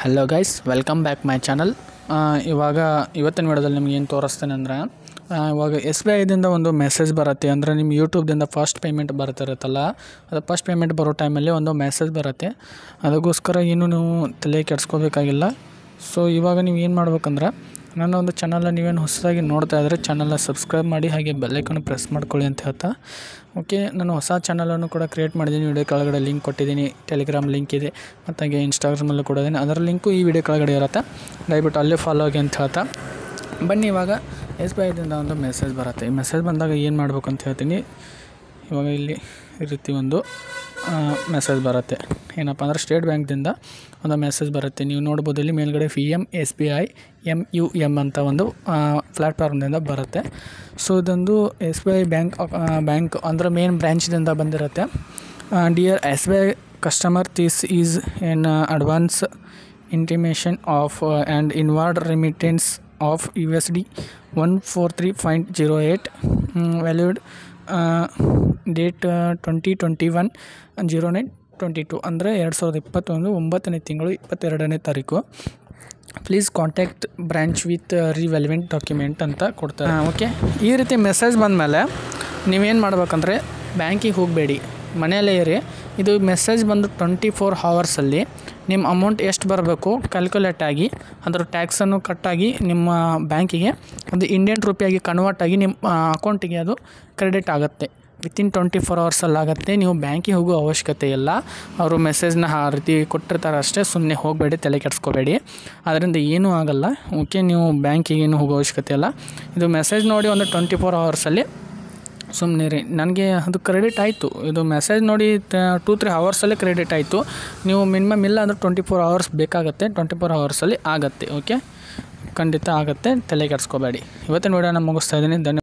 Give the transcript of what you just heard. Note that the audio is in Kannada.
hello guys welcome back my channel ಇವಾಗ ಇವತ್ತಿನ ವಿಡಿಯೋದಲ್ಲಿ ನಿಮ್ಗೆ ಏನು ತೋರಿಸ್ತೇನೆ ಅಂದರೆ ಆ, ಇವಾಗ ಎಸ್ ಬಿ ಐದಿಂದ ಒಂದು ಮೆಸೇಜ್ ಬರುತ್ತೆ ಅಂದರೆ ನಿಮ್ಮ ಯೂಟ್ಯೂಬ್ದಿಂದ ಫಸ್ಟ್ ಪೇಮೆಂಟ್ ಬರ್ತಿರುತ್ತಲ್ಲ ಅದು ಫಸ್ಟ್ ಪೇಮೆಂಟ್ ಬರೋ ಟೈಮಲ್ಲಿ ಒಂದು ಮೆಸೇಜ್ ಬರುತ್ತೆ ಅದಕ್ಕೋಸ್ಕರ ಏನು ನೀವು ತಲೆ ಕೆಡಿಸ್ಕೋಬೇಕಾಗಿಲ್ಲ ಸೊ ಇವಾಗ ನೀವು ಏನು ಮಾಡ್ಬೇಕಂದ್ರೆ ನನ್ನ ಒಂದು ಚಾನಲ್ನ ನೀವೇನು ಹೊಸದಾಗಿ ನೋಡ್ತಾ ಇದ್ದರೆ ಚಾನಲ್ನ ಸಬ್ಸ್ಕ್ರೈಬ್ ಮಾಡಿ ಹಾಗೆ ಬೆಲ್ಲೈಕನ್ನು ಪ್ರೆಸ್ ಮಾಡ್ಕೊಳ್ಳಿ ಅಂತ ಹೇಳ್ತಾ ಓಕೆ ನಾನು ಹೊಸ ಚಾನಲನ್ನು ಕೂಡ ಕ್ರಿಯೇಟ್ ಮಾಡಿದ್ದೀನಿ ವಿಡಿಯೋ ಕೆಳಗಡೆ ಲಿಂಕ್ ಕೊಟ್ಟಿದ್ದೀನಿ ಟೆಲಿಗ್ರಾಮ್ ಲಿಂಕ್ ಇದೆ ಮತ್ತು ಹಾಗೆ ಇನ್ಸ್ಟಾಗ್ರಾಮಲ್ಲೂ ಕೂಡ ಇದೆ ಅದರ ಲಿಂಕು ಈ ವಿಡಿಯೋ ಕೆಳಗಡೆ ಇರುತ್ತೆ ದಯವಿಟ್ಟು ಅಲ್ಲೇ ಫಾಲೋ ಆಗಿ ಅಂತ ಹೇಳ್ತಾ ಬನ್ನಿ ಇವಾಗ ಎಸ್ ಬಿ ಐದಿಂದ ಒಂದು ಮೆಸೇಜ್ ಬರುತ್ತೆ ಈ ಮೆಸೇಜ್ ಬಂದಾಗ ಏನು ಮಾಡ್ಬೇಕು ಅಂತ ಹೇಳ್ತೀನಿ ಇವಾಗ ಇಲ್ಲಿ ಈ ರೀತಿ ಒಂದು ಮೆಸೇಜ್ ಬರುತ್ತೆ ಏನಪ್ಪ ಅಂದರೆ ಸ್ಟೇಟ್ ಬ್ಯಾಂಕ್ದಿಂದ ಒಂದು ಮೆಸೇಜ್ ಬರುತ್ತೆ ನೀವು ನೋಡ್ಬೋದು ಇಲ್ಲಿ ಮೇಲ್ಗಡೆ P M S B I M U M ಅಂತ ಒಂದು ಪ್ಲ್ಯಾಟ್ಫಾರ್ಮ್ದಿಂದ ಬರುತ್ತೆ ಸೊ ಇದೊಂದು S B I bank bank ಅಂದರೆ ಮೇನ್ ಬ್ರ್ಯಾಂಚ್ದಿಂದ ಬಂದಿರುತ್ತೆ dear S B I customer this is an advance intimation of and inward remittance of U S D one four three point zero eight valued date twenty twenty one zero nine twenty two ಅಂದರೆ ಎರಡು ಸಾವಿರದ ಇಪ್ಪತ್ತೊಂದು ಒಂಬತ್ತನೇ ತಿಂಗಳು ಇಪ್ಪತ್ತೆರಡನೇ ತಾರೀಕು please contact branch with relevant document ಅಂತ ಕೊಡ್ತಾರೆ ಓಕೆ ಈ ರೀತಿ ಮೆಸೇಜ್ ಬಂದಮೇಲೆ ನೀವೇನು ಮಾಡ್ಬೇಕಂದ್ರೆ ಬ್ಯಾಂಕಿಗೆ ಹೋಗಬೇಡಿ ಮನೆಯಲ್ಲೇ ಇರಿ ಇದು ಮೆಸೇಜ್ ಬಂದು ಟ್ವೆಂಟಿ ಫೋರ್ ಹವರ್ಸಲ್ಲಿ ನಿಮ್ಮ ಅಮೌಂಟ್ ಎಷ್ಟು ಬರಬೇಕು ಕ್ಯಾಲ್ಕುಲೇಟ್ ಆಗಿ ಅದರ ಟ್ಯಾಕ್ಸನ್ನು ಕಟ್ಟಾಗಿ ನಿಮ್ಮ ಬ್ಯಾಂಕಿಗೆ ಅದು ಇಂಡಿಯನ್ ರುಪಿಯಾಗಿ ಕನ್ವರ್ಟ್ ಆಗಿ ನಿಮ್ಮ ಅಕೌಂಟಿಗೆ ಅದು ಕ್ರೆಡಿಟ್ ಆಗುತ್ತೆ ವಿತಿನ್ ಟ್ವೆಂಟಿ ಫೋರ್ ಅವರ್ಸಲ್ಲಿ ಆಗುತ್ತೆ ನೀವು ಬ್ಯಾಂಕಿಗೆ ಹೋಗೋ ಅವಶ್ಯಕತೆ ಇಲ್ಲ ಅವರು ಮೆಸೇಜ್ನ ಆ ರೀತಿ ಕೊಟ್ಟಿರ್ತಾರೆ ಅಷ್ಟೇ ಸುಮ್ಮನೆ ಹೋಗಬೇಡಿ ತಲೆ ಕೆಡಿಸ್ಕೋಬೇಡಿ ಅದರಿಂದ ಏನೂ ಆಗಲ್ಲ ಓಕೆ ನೀವು ಬ್ಯಾಂಕಿಗೆ ಏನು ಹೋಗೋ ಅವಶ್ಯಕತೆ ಇಲ್ಲ ಇದು ಮೆಸೇಜ್ ನೋಡಿ ಒಂದು ಟ್ವೆಂಟಿ ಫೋರ್ ಅವರ್ಸಲ್ಲಿ ಸುಮ್ಮನೆ ರೀ ನನಗೆ ಅದು ಕ್ರೆಡಿಟ್ ಆಯಿತು ಇದು ಮೆಸೇಜ್ ನೋಡಿ ಟೂ ತ್ರೀ ಅವರ್ಸಲ್ಲೇ ಕ್ರೆಡಿಟ್ ಆಯಿತು ನೀವು ಮಿನಿಮಮ್ ಇಲ್ಲ ಅಂದರೆ ಟ್ವೆಂಟಿ ಫೋರ್ ಅವರ್ಸ್ ಬೇಕಾಗುತ್ತೆ ಟ್ವೆಂಟಿ ಫೋರ್ ಅವರ್ಸಲ್ಲಿ ಆಗುತ್ತೆ ಓಕೆ ಖಂಡಿತ ಆಗುತ್ತೆ ತಲೆ ಕೆಡಿಸ್ಕೋಬೇಡಿ ಇವತ್ತಿನ ವಿಡಿಯೋನ ಮುಗಿಸ್ತಾ ಇದ್ದೀನಿ ಧನ್ಯ